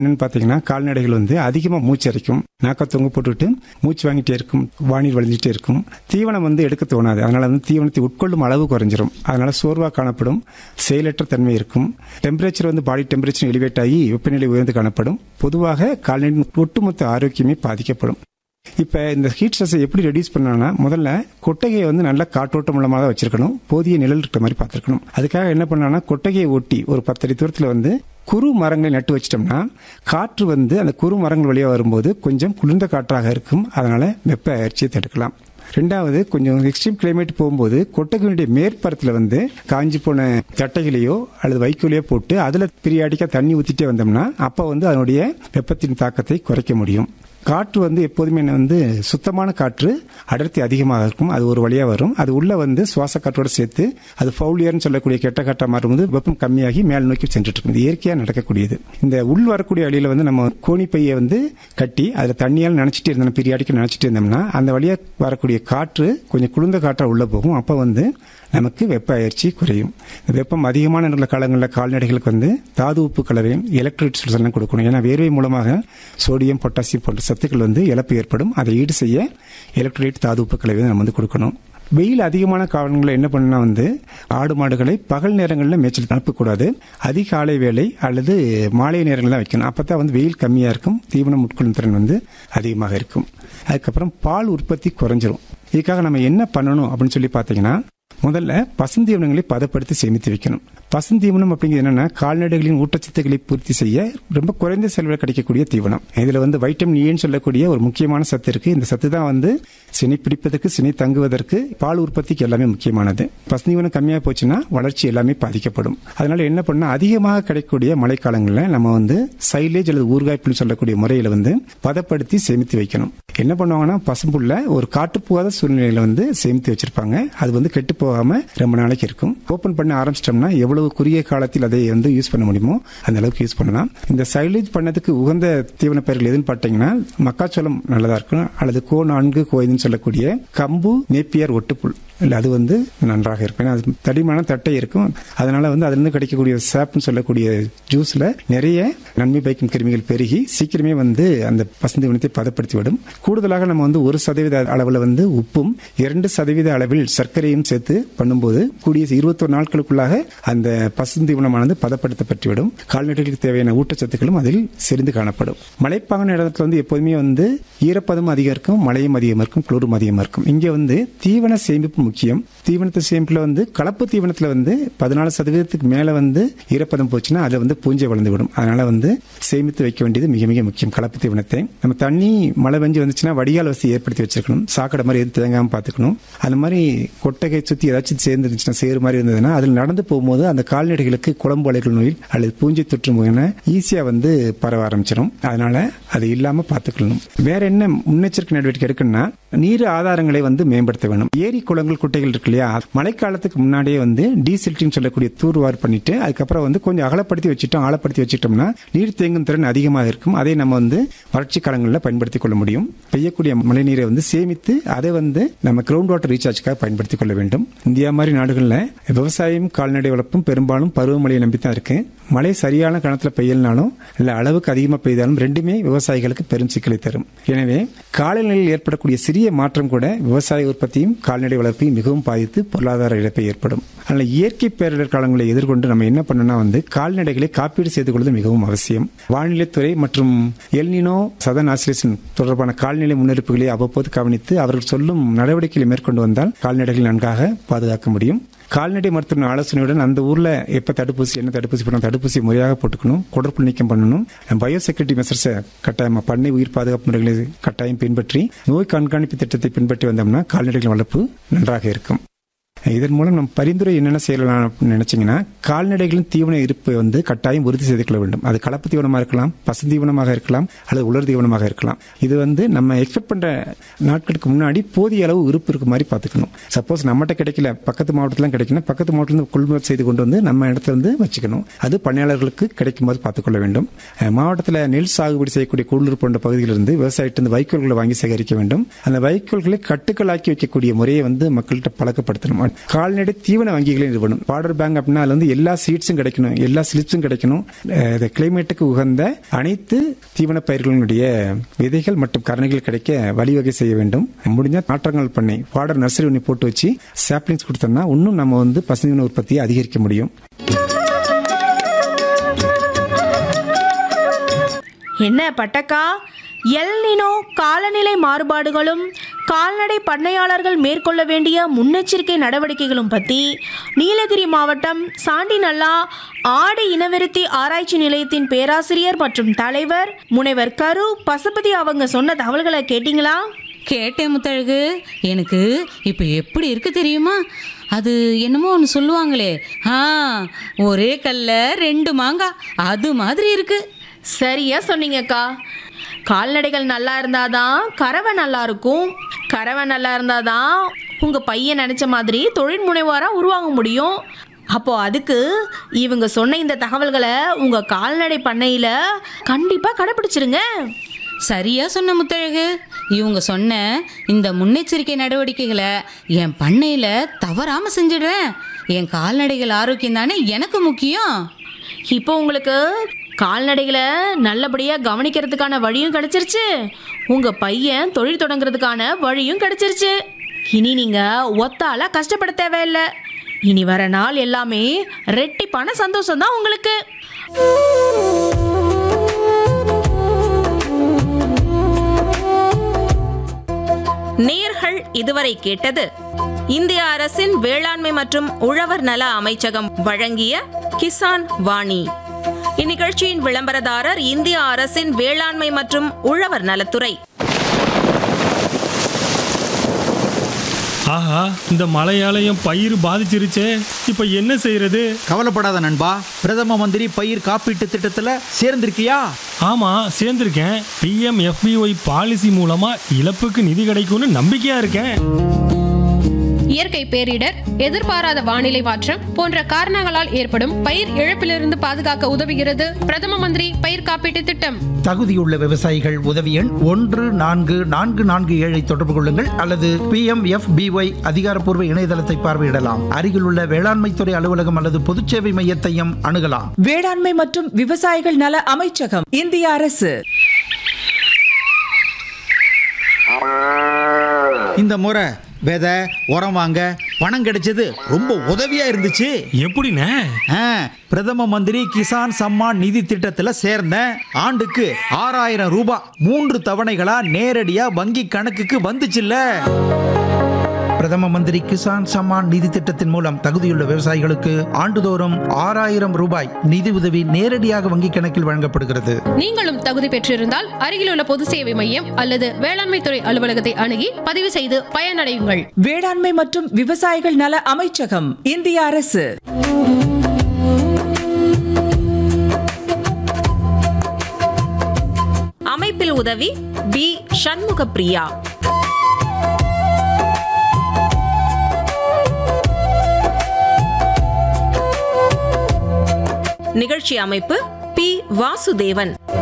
என்னன்னு பாத்தீங்கன்னா கால்நடைகள் வந்து அதிகமா மூச்சு அரைக்கும் நாக்க தொங்க போட்டுவிட்டு மூச்சு வாங்கிட்டே இருக்கும் வானில் வழிஞ்சிட்டே இருக்கும் தீவனம் வந்து எடுக்க தோணாது அதனால வந்து தீவனத்தை உட்கொள்ளும் அளவு குறைஞ்சிரும் அதனால சோர்வா காணப்படும் செயலற்ற தன்மை இருக்கும் டெம்பரேச்சர் வந்து பாடி டெம்பரேச்சர் எலிவேட் ஆகி வெப்பநிலை உயர்ந்து காணப்படும் பொதுவாக கால்நடையின் ஒட்டுமொத்த ஆரோக்கியமே பாதிக்கப்படும் இப்ப இந்த ஹீட் ஸ்ட்ரெஸ்ஸை எப்படி ரெடியூஸ் பண்ணணும்னா முதல்ல கொட்டகையை வந்து நல்ல காற்றோட்டம் மூலமாக வச்சிருக்கணும் போதிய நிழல் இருக்கிற மாதிரி பார்த்துருக்கணும் அதுக்காக என்ன பண்ணலாம்னா கொட்டகையை ஒட்டி ஒரு பத்தடி தூரத்தில் வந்து குறு மரங்களை நட்டு வச்சிட்டோம்னா காற்று வந்து அந்த குறு மரங்கள் வழியாக வரும்போது கொஞ்சம் குளிர்ந்த காற்றாக இருக்கும் அதனால வெப்ப அயற்சியை தடுக்கலாம் ரெண்டாவது கொஞ்சம் எக்ஸ்ட்ரீம் கிளைமேட் போகும்போது கொட்டகையினுடைய மேற்பரத்தில் வந்து காஞ்சி போன தட்டைகளையோ அல்லது வைக்கோலையோ போட்டு அதில் பீரியாடிக்கா தண்ணி ஊற்றிட்டே வந்தோம்னா அப்போ வந்து அதனுடைய வெப்பத்தின் தாக்கத்தை குறைக்க முடியும் காற்று வந்து எப்போதுமே வந்து சுத்தமான காற்று அடர்த்தி அதிகமாக இருக்கும் அது ஒரு வழியா வரும் அது உள்ள வந்து சுவாச காற்றோட சேர்த்து அது ஃபவுலியர்னு சொல்லக்கூடிய கெட்ட காற்றா மாறும்போது வெப்பம் கம்மியாகி மேல் நோக்கி சென்றுட்டு இருக்கும் இது இயற்கையா நடக்கக்கூடியது இந்த உள் வரக்கூடிய வழியில வந்து நம்ம கோணிப்பையை வந்து கட்டி அதுல தண்ணியால் நினைச்சிட்டு இருந்தோம் பீரியாடிக்கு நினைச்சிட்டு இருந்தோம்னா அந்த வழியா வரக்கூடிய காற்று கொஞ்சம் குளிர்ந்த காற்றா உள்ள போகும் அப்ப வந்து நமக்கு வெப்ப அயற்சி குறையும் இந்த வெப்பம் அதிகமான நல்ல காலங்களில் கால்நடைகளுக்கு வந்து தாது உப்பு கலவையும் எலக்ட்ரிட்ஸ் எல்லாம் கொடுக்கணும் ஏன்னா வேர்வை மூலமாக சோடியம் பொட்டாசியம் போன்ற சத்துக்கள் வந்து இழப்பு ஏற்படும் அதை ஈடு செய்ய எலக்ட்ரோலைட் தாது உப்பு கலவை நம்ம வந்து கொடுக்கணும் வெயில் அதிகமான காலங்களில் என்ன பண்ணா வந்து ஆடு மாடுகளை பகல் நேரங்களில் மேய்ச்சல் அனுப்பக்கூடாது அதிகாலை வேலை அல்லது மாலை நேரங்களில் தான் வைக்கணும் அப்போ தான் வந்து வெயில் கம்மியாக இருக்கும் தீவனம் உட்கொள்ளும் திறன் வந்து அதிகமாக இருக்கும் அதுக்கப்புறம் பால் உற்பத்தி குறைஞ்சிரும் இதுக்காக நம்ம என்ன பண்ணணும் அப்படின்னு சொல்லி பார்த்தீங்கன்னா முதல்ல பசுந்தீவனங்களை பதப்படுத்தி சேமித்து வைக்கணும் பசுந்தீவனம் அப்படிங்கிறது என்னன்னா கால்நடைகளின் ஊட்டச்சத்துக்களை பூர்த்தி செய்ய ரொம்ப குறைந்த செலவில் கிடைக்கக்கூடிய தீவனம் இதுல வந்து வைட்டமின் ஏன்னு சொல்லக்கூடிய ஒரு முக்கியமான சத்து இருக்கு இந்த சத்து தான் வந்து சினை பிடிப்பதற்கு சினை தங்குவதற்கு பால் உற்பத்திக்கு எல்லாமே முக்கியமானது பசுந்தீவனம் கம்மியாக போச்சுன்னா வளர்ச்சி எல்லாமே பாதிக்கப்படும் அதனால என்ன பண்ணா அதிகமாக கிடைக்கக்கூடிய மழைக்காலங்களில் நம்ம வந்து சைலேஜ் அல்லது ஊறுகாய்ப்புன்னு சொல்லக்கூடிய முறையில வந்து பதப்படுத்தி சேமித்து வைக்கணும் என்ன பண்ணுவாங்கன்னா பசும்புள்ள ஒரு காட்டுப்போகாத சூழ்நிலையில வந்து சேமித்து வச்சிருப்பாங்க அது வந்து கெட்டு போகாம ரொம்ப நாளைக்கு இருக்கும் ஓபன் பண்ண ஆரம்பிச்சிட்டோம்னா எவ்வளவு குறுகிய காலத்தில் அதை வந்து யூஸ் பண்ண முடியுமோ அந்த அளவுக்கு யூஸ் பண்ணலாம் இந்த சைலேஜ் பண்ணதுக்கு உகந்த தீவன பயிர்கள் எதுன்னு பார்த்தீங்கன்னா மக்காச்சோளம் நல்லதா இருக்கும் அல்லது கோ நான்கு கோயின்னு சொல்லக்கூடிய கம்பு நேப்பியர் ஒட்டுப்புல் இல்லை அது வந்து நன்றாக இருக்கும் ஏன்னா அது தடிமான தட்டை இருக்கும் அதனால வந்து அதுலேருந்து கிடைக்கக்கூடிய சாப்னு சொல்லக்கூடிய ஜூஸ்ல நிறைய நன்மை பயக்கும் கிருமிகள் பெருகி சீக்கிரமே வந்து அந்த பசுந்தீவனத்தை பதப்படுத்தி விடும் கூடுதலாக நம்ம வந்து ஒரு சதவீத அளவில் வந்து உப்பும் இரண்டு சதவீத அளவில் சர்க்கரையும் சேர்த்து பண்ணும்போது கூடிய இருபத்தொரு நாட்களுக்குள்ளாக அந்த பசுந்தீவனமானது பதப்படுத்தப்பட்டுவிடும் கால்நடைகளுக்கு தேவையான ஊட்டச்சத்துக்களும் அதில் செறிந்து காணப்படும் மலைப்பாங்கான இடத்துல வந்து எப்போதுமே வந்து ஈரப்பதம் அதிகம் இருக்கும் மழையும் அதிகம் இருக்கும் குளிரும் அதிகமாக இருக்கும் இங்கே வந்து தீவன சேமிப்பு முக்கியம் தீவனத்தை சேமிப்புல வந்து கலப்பு தீவனத்துல வந்து பதினாலு சதவீதத்துக்கு மேல வந்து ஈரப்பதம் போச்சுன்னா அதை வந்து பூஞ்சை வளர்ந்து விடும் அதனால வந்து சேமித்து வைக்க வேண்டியது மிக மிக முக்கியம் கலப்பு தீவனத்தை நம்ம தண்ணி மழை பெஞ்சு வந்துச்சுன்னா வடிகால் வசதி ஏற்படுத்தி வச்சிருக்கணும் சாக்கடை மாதிரி எதுவும் தேங்காம பார்த்துக்கணும் அந்த மாதிரி கொட்டகை சுத்தி ஏதாச்சும் சேர்ந்து இருந்துச்சுன்னா சேறு மாதிரி இருந்ததுன்னா அதில் நடந்து போகும்போது அந்த கால்நடைகளுக்கு குழம்பு அலைகள் நோயில் அல்லது பூஞ்சை தொற்று நோயின ஈஸியா வந்து பரவ ஆரம்பிச்சிடும் அதனால அது இல்லாம பார்த்துக்கணும் வேற என்ன முன்னெச்சரிக்கை நடவடிக்கை எடுக்கணும்னா நீர் ஆதாரங்களை வந்து மேம்படுத்த வேணும் ஏரி குளங்கள் குட்டைகள் இருக்கு இல்லையா மழைக்காலத்துக்கு முன்னாடியே வந்து டீசில்ட்டின்னு சொல்லக்கூடிய தூர்வார் பண்ணிட்டு அதுக்கப்புறம் வந்து கொஞ்சம் அகலப்படுத்தி வச்சுட்டோம் ஆழப்படுத்தி வச்சுட்டோம்னா நீர் தேங்கும் திறன் அதிகமாக இருக்கும் அதை நம்ம வந்து வறட்சி காலங்களில் பயன்படுத்திக் கொள்ள முடியும் பெய்யக்கூடிய மழை நீரை வந்து சேமித்து அதை வந்து நம்ம கிரவுண்ட் வாட்டர் ரீசார்ஜ்க்காக பயன்படுத்திக் கொள்ள வேண்டும் இந்தியா மாதிரி நாடுகளில் விவசாயம் கால்நடை வளர்ப்பும் பெரும்பாலும் பருவமழையை நம்பி தான் இருக்கு மழை சரியான கணத்தில் பெய்யலனாலும் இல்ல அளவுக்கு அதிகமாக பெய்தாலும் ரெண்டுமே விவசாயிகளுக்கு பெரும் சிக்கலை தரும் எனவே காலநிலையில் ஏற்படக்கூடிய சிறிய மாற்றம் கூட விவசாய உற்பத்தியும் கால்நடை வளர்ப்பையும் மிகவும் பாதித்து பொருளாதார இழப்பை ஏற்படும் அதனால இயற்கை பேரிடர் காலங்களை எதிர்கொண்டு நம்ம என்ன பண்ணணும்னா வந்து கால்நடைகளை காப்பீடு செய்து கொள்வது மிகவும் அவசியம் வானிலைத்துறை மற்றும் எல்னினோ சதன் ஆசிலேஷன் தொடர்பான கால்நிலை முன்னெடுப்புகளை அவ்வப்போது கவனித்து அவர்கள் சொல்லும் நடவடிக்கைகளை மேற்கொண்டு வந்தால் கால்நடைகளை நன்காக பாதுகாக்க முடியும் கால்நடை மருத்துவ ஆலோசனையுடன் அந்த ஊர்ல எப்ப தடுப்பூசி என்ன தடுப்பூசி பண்ணணும் தடுப்பூசி முறையாக போட்டுக்கணும் குடற்புல் நீக்கம் பண்ணணும் பயோசெக்யூரிட்டி மெசர்ஸை கட்டாயமா பண்ணை உயிர் பாதுகாப்பு முறைகளை கட்டாயம் பின்பற்றி நோய் கண்காணிப்பு திட்டத்தை பின்பற்றி வந்தோம்னா கால்நடைகள் வளர்ப்பு நன்றாக இருக்கும் இதன் மூலம் நம்ம பரிந்துரை என்னென்ன செய்யலாம் அப்படின்னு நினைச்சீங்கன்னா கால்நடைகளின் தீவன இருப்பு வந்து கட்டாயம் உறுதி செய்து கொள்ள வேண்டும் அது கலப்பு தீவனமாக இருக்கலாம் பசு தீவனமாக இருக்கலாம் அல்லது உலர் தீவனமாக இருக்கலாம் இது வந்து நம்ம எக்ஸ்பெக்ட் பண்ற நாட்களுக்கு முன்னாடி போதிய அளவு இருப்பு இருக்க மாதிரி பார்த்துக்கணும் சப்போஸ் நம்மகிட்ட கிடைக்கல பக்கத்து மாவட்டத்தில் கிடைக்கணும் பக்கத்து மாவட்டத்தில் கொள்முதல் செய்து கொண்டு வந்து நம்ம இடத்துல வந்து வச்சுக்கணும் அது பணியாளர்களுக்கு கிடைக்கும் போது பார்த்துக்கொள்ள வேண்டும் மாவட்டத்தில் நெல் சாகுபடி செய்யக்கூடிய கூடலூர் போன்ற பகுதியிலிருந்து விவசாயிட்டு வைக்கோல்களை வாங்கி சேகரிக்க வேண்டும் அந்த வைக்கோல்களை கட்டுக்களாக்கி வைக்கக்கூடிய முறையை வந்து மக்கள்கிட்ட பழக்கப்படுத்தணும் கால்நடை தீவன வங்கிகளை நிறுவனம் பார்டர் பேங்க் அப்படின்னா அதுல வந்து எல்லா சீட்ஸும் கிடைக்கணும் எல்லா ஸ்லிப்ஸும் கிடைக்கணும் கிளைமேட்டுக்கு உகந்த அனைத்து தீவன பயிர்களுடைய விதைகள் மற்றும் கரணைகள் கிடைக்க வழிவகை செய்ய வேண்டும் முடிஞ்ச மாற்றங்கள் பண்ணி பார்டர் நர்சரி ஒன்று போட்டு வச்சு சாப்ளிங்ஸ் கொடுத்தோம்னா இன்னும் நம்ம வந்து பசுந்தீவன உற்பத்தியை அதிகரிக்க முடியும் என்ன பட்டக்கா எல்னினோ காலநிலை மாறுபாடுகளும் கால்நடை பண்ணையாளர்கள் மேற்கொள்ள வேண்டிய முன்னெச்சரிக்கை நடவடிக்கைகளும் பற்றி நீலகிரி மாவட்டம் சாண்டிநல்லா ஆடு இனவெருத்தி ஆராய்ச்சி நிலையத்தின் பேராசிரியர் மற்றும் தலைவர் முனைவர் கரு பசுபதி அவங்க சொன்ன தகவல்களை கேட்டிங்களா கேட்டேன் முத்தழகு எனக்கு இப்போ எப்படி இருக்கு தெரியுமா அது என்னமோ ஒன்று சொல்லுவாங்களே ஆ ஒரே கல்ல ரெண்டு மாங்காய் அது மாதிரி இருக்கு சரியா சொன்னீங்கக்கா கால்நடைகள் நல்லா இருந்தாதான் கறவை நல்லா இருக்கும் கறவை நல்லா இருந்தாதான் உங்க பையன் நினைச்ச மாதிரி தொழில் முனைவோரா உருவாக முடியும் அப்போ அதுக்கு இவங்க சொன்ன இந்த தகவல்களை உங்க கால்நடை பண்ணையில கண்டிப்பா கடைபிடிச்சிருங்க சரியா சொன்ன முத்தழகு இவங்க சொன்ன இந்த முன்னெச்சரிக்கை நடவடிக்கைகளை என் பண்ணையில தவறாம செஞ்சிடுறேன் என் கால்நடைகள் ஆரோக்கியம் தானே எனக்கு முக்கியம் இப்போ உங்களுக்கு கால்நடைகளை நல்லபடியாக கவனிக்கிறதுக்கான வழியும் கிடைச்சிருச்சு உங்கள் பையன் தொழில் தொடங்குறதுக்கான வழியும் கிடைச்சிருச்சு இனி நீங்கள் ஒத்தால கஷ்டப்பட தேவையில்லை இனி வர நாள் எல்லாமே ரெட்டிப்பான சந்தோஷம் தான் உங்களுக்கு நேர்கள் இதுவரை கேட்டது இந்திய அரசின் வேளாண்மை மற்றும் உழவர் நல அமைச்சகம் வழங்கிய கிசான் வாணி இந்நிகழ்ச்சியின் விளம்பரதாரர் இந்திய அரசின் வேளாண்மை மற்றும் உழவர் நலத்துறை ஆஹா இந்த மழையாலயம் பயிர் பாதிச்சிருச்சே இப்போ என்ன செய்யறது கவலைப்படாத நண்பா பிரதம மந்திரி பயிர் காப்பீட்டு திட்டத்துல சேர்ந்திருக்கியா ஆமா சேர்ந்திருக்கேன் பிஎம் எஃபிஒய் பாலிசி மூலமா இழப்புக்கு நிதி கிடைக்கும்னு நம்பிக்கையா இருக்கேன் இயற்கை பேரிடர் எதிர்பாராத வானிலை மாற்றம் போன்ற காரணங்களால் ஏற்படும் பயிர் இழப்பிலிருந்து பாதுகாக்க உதவுகிறது பிரதம மந்திரி பயிர் காப்பீட்டு திட்டம் தகுதியுள்ள விவசாயிகள் உதவி எண் ஒன்று நான்கு நான்கு நான்கு ஏழை தொடர்பு கொள்ளுங்கள் அல்லது பி எம் எஃப் பிஒய் அதிகாரப்பூர்வ இணையதளத்தை பார்வையிடலாம் அருகிலுள்ள வேளாண்மைத்துறை அலுவலகம் அல்லது பொதுச்சேவை மையத்தையும் அணுகலாம் வேளாண்மை மற்றும் விவசாயிகள் நல அமைச்சகம் இந்திய அரசு இந்த முறை விதை உரம் வாங்க பணம் கிடைச்சது ரொம்ப உதவியா இருந்துச்சு எப்படிண்ணே ஆ, பிரதம மந்திரி கிசான் சம்மான் நிதி திட்டத்துல சேர்ந்தேன் ஆண்டுக்கு ஆறாயிரம் ரூபாய் மூன்று தவணைகளா நேரடியா வங்கி கணக்குக்கு வந்துச்சுல்ல பிரதம மந்திரி கிசான் சம்மான் நிதி திட்டத்தின் மூலம் தகுதியுள்ள விவசாயிகளுக்கு ஆண்டுதோறும் ஆறாயிரம் ரூபாய் நிதி உதவி நேரடியாக வங்கிக் கணக்கில் வழங்கப்படுகிறது நீங்களும் தகுதி பெற்றிருந்தால் அருகிலுள்ள பொது சேவை மையம் அல்லது வேளாண்மை துறை அலுவலகத்தை அணுகி பதிவு செய்து பயனடையுங்கள் வேளாண்மை மற்றும் விவசாயிகள் நல அமைச்சகம் இந்திய அரசு அமைப்பில் உதவி பி சண்முக பிரியா நிகழ்ச்சி அமைப்பு பி வாசுதேவன்